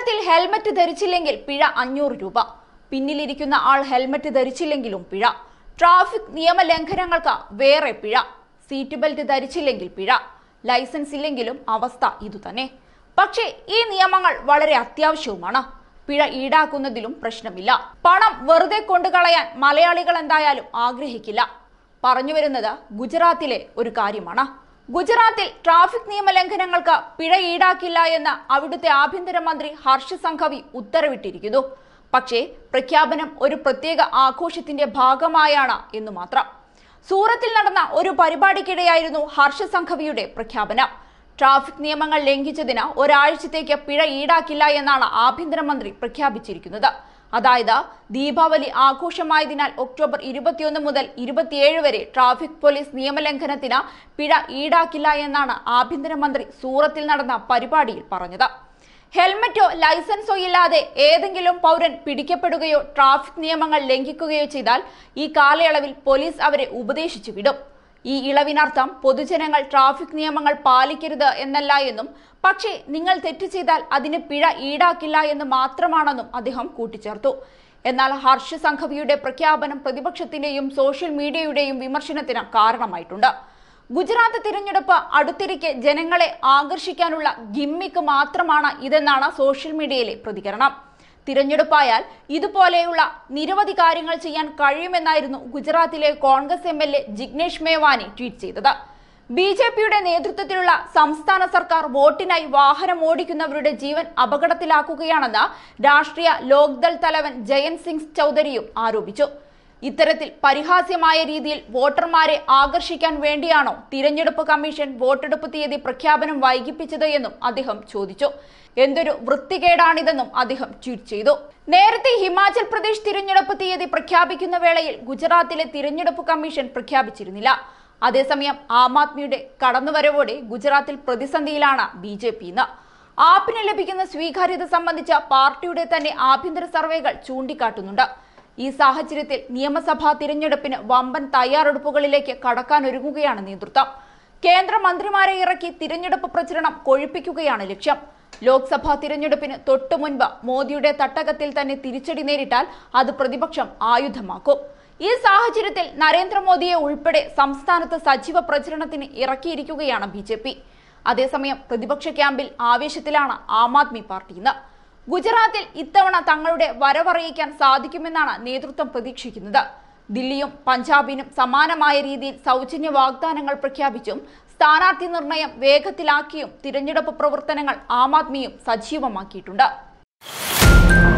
വാഹനത്തിൽ ഹെൽമറ്റ് ധരിച്ചില്ലെങ്കിൽ പിഴ അഞ്ഞൂറ് രൂപ പിന്നിലിരിക്കുന്ന ആൾ ഹെൽമറ്റ് ധരിച്ചില്ലെങ്കിലും പിഴ ട്രാഫിക് നിയമലംഘനങ്ങൾക്ക് വേറെ പിഴ സീറ്റ് ബെൽറ്റ് ധരിച്ചില്ലെങ്കിൽ പിഴ ലൈസൻസ് ഇല്ലെങ്കിലും അവസ്ഥ ഇതുതന്നെ പക്ഷേ ഈ നിയമങ്ങൾ വളരെ അത്യാവശ്യവുമാണ് പിഴ ഈടാക്കുന്നതിലും പ്രശ്നമില്ല പണം വെറുതെ കൊണ്ടുകളയാൻ മലയാളികൾ എന്തായാലും ആഗ്രഹിക്കില്ല പറഞ്ഞു വരുന്നത് ഗുജറാത്തിലെ ഒരു കാര്യമാണ് ഗുജറാത്തിൽ ട്രാഫിക് നിയമലംഘനങ്ങൾക്ക് പിഴ ഈടാക്കില്ല എന്ന് അവിടുത്തെ ആഭ്യന്തരമന്ത്രി ഹർഷ് സംഘവി ഉത്തരവിട്ടിരിക്കുന്നു പക്ഷേ പ്രഖ്യാപനം ഒരു പ്രത്യേക ആഘോഷത്തിന്റെ ഭാഗമായാണ് എന്ന് മാത്രം സൂറത്തിൽ നടന്ന ഒരു പരിപാടിക്കിടെയായിരുന്നു ഹർഷ സംഘവിയുടെ പ്രഖ്യാപനം ട്രാഫിക് നിയമങ്ങൾ ലംഘിച്ചതിന് ഒരാഴ്ചത്തേക്ക് പിഴ ഈടാക്കില്ല എന്നാണ് ആഭ്യന്തരമന്ത്രി പ്രഖ്യാപിച്ചിരിക്കുന്നത് അതായത് ദീപാവലി ആഘോഷമായതിനാൽ ഒക്ടോബർ ഇരുപത്തിയൊന്ന് മുതൽ ഇരുപത്തിയേഴ് വരെ ട്രാഫിക് പോലീസ് നിയമലംഘനത്തിന് പിഴ ഈടാക്കില്ല എന്നാണ് ആഭ്യന്തരമന്ത്രി സൂറത്തിൽ നടന്ന പരിപാടിയിൽ പറഞ്ഞത് ഹെൽമറ്റോ ലൈസൻസോ ഇല്ലാതെ ഏതെങ്കിലും പൗരൻ പിടിക്കപ്പെടുകയോ ട്രാഫിക് നിയമങ്ങൾ ലംഘിക്കുകയോ ചെയ്താൽ ഈ കാലയളവിൽ പോലീസ് അവരെ ഉപദേശിച്ചു വിടും ഈ ഇളവിനർത്ഥം പൊതുജനങ്ങൾ ട്രാഫിക് നിയമങ്ങൾ പാലിക്കരുത് എന്നല്ല എന്നും പക്ഷേ നിങ്ങൾ തെറ്റ് ചെയ്താൽ അതിന് പിഴ ഈടാക്കില്ല എന്ന് മാത്രമാണെന്നും അദ്ദേഹം കൂട്ടിച്ചേർത്തു എന്നാൽ ഹർഷ സംഘവിയുടെ പ്രഖ്യാപനം പ്രതിപക്ഷത്തിന്റെയും സോഷ്യൽ മീഡിയയുടെയും വിമർശനത്തിന് കാരണമായിട്ടുണ്ട് ഗുജറാത്ത് തിരഞ്ഞെടുപ്പ് അടുത്തിരിക്കെ ജനങ്ങളെ ആകർഷിക്കാനുള്ള ഗിമ്മിക്ക് മാത്രമാണ് ഇതെന്നാണ് സോഷ്യൽ മീഡിയയിലെ പ്രതികരണം തിരഞ്ഞെടുപ്പായാൽ ഇതുപോലെയുള്ള നിരവധി കാര്യങ്ങൾ ചെയ്യാൻ കഴിയുമെന്നായിരുന്നു ഗുജറാത്തിലെ Congress M L A Jignesh Mevani tweet ചെയ്തത് ബി ജെ പിയുടെ നേതൃത്വത്തിലുള്ള സംസ്ഥാന സർക്കാർ വോട്ടിനായി വാഹനം ഓടിക്കുന്നവരുടെ ജീവൻ അപകടത്തിലാക്കുകയാണെന്ന് രാഷ്ട്രീയ ലോക്ദൾ തലവൻ ജയന്ത് സിംഗ് ചൌധരിയും ആരോപിച്ചു ഇത്തരത്തിൽ പരിഹാസ്യമായ രീതിയിൽ വോട്ടർമാരെ ആകർഷിക്കാൻ വേണ്ടിയാണോ തിരഞ്ഞെടുപ്പ് കമ്മീഷൻ വോട്ടെടുപ്പ് തീയതി പ്രഖ്യാപനം വൈകിപ്പിച്ചത് എന്നും അദ്ദേഹം ചോദിച്ചു എന്തൊരു വൃത്തികേടാണിതെന്നും അദ്ദേഹം ട്വീറ്റ് ചെയ്തു നേരത്തെ ഹിമാചൽ പ്രദേശ് തിരഞ്ഞെടുപ്പ് തീയതി പ്രഖ്യാപിക്കുന്ന വേളയിൽ ഗുജറാത്തിലെ തിരഞ്ഞെടുപ്പ് കമ്മീഷൻ പ്രഖ്യാപിച്ചിരുന്നില്ല അതേസമയം ആം ആദ്മിയുടെ കടന്നുവരവോടെ ഗുജറാത്തിൽ പ്രതിസന്ധിയിലാണ് ബി ജെ പി ഇന്ന് ആപ്പിന് ലഭിക്കുന്ന സ്വീകാര്യത സംബന്ധിച്ച പാർട്ടിയുടെ തന്നെ ആഭ്യന്തര സർവേകൾ ചൂണ്ടിക്കാട്ടുന്നുണ്ട് ഈ സാഹചര്യത്തിൽ നിയമസഭാ തിരഞ്ഞെടുപ്പിന് വമ്പൻ തയ്യാറെടുപ്പുകളിലേക്ക് കടക്കാനൊരുങ്ങുകയാണ് നേതൃത്വം കേന്ദ്രമന്ത്രിമാരെ ഇറക്കി തിരഞ്ഞെടുപ്പ് പ്രചരണം കൊഴുപ്പിക്കുകയാണ് ലക്ഷ്യം ലോക്സഭാ തിരഞ്ഞെടുപ്പിന് തൊട്ടു മുൻപ് മോദിയുടെ തട്ടകത്തിൽ തന്നെ തിരിച്ചടി നേരിട്ടാൽ അത് പ്രതിപക്ഷം ആയുധമാക്കും ഈ സാഹചര്യത്തിൽ നരേന്ദ്രമോദിയെ ഉൾപ്പെടെ സംസ്ഥാനത്ത് സജീവ പ്രചരണത്തിന് ഇറക്കിയിരിക്കുകയാണ് ബി ജെ പി അതേസമയം പ്രതിപക്ഷ ക്യാമ്പിൽ ആവേശത്തിലാണ് ആം ആദ്മി പാർട്ടി ഇന്ന് ഗുജറാത്തിൽ ഇത്തവണ തങ്ങളുടെ വരവറിയിക്കാൻ സാധിക്കുമെന്നാണ് നേതൃത്വം പ്രതീക്ഷിക്കുന്നത് ദില്ലിയും പഞ്ചാബിനും സമാനമായ രീതിയിൽ സൗജന്യ വാഗ്ദാനങ്ങൾ പ്രഖ്യാപിച്ചും സ്ഥാനാർത്ഥി നിർണയം വേഗത്തിലാക്കിയും തിരഞ്ഞെടുപ്പ് പ്രവർത്തനങ്ങൾ ആം ആദ്മിയും സജീവമാക്കിയിട്ടുണ്ട്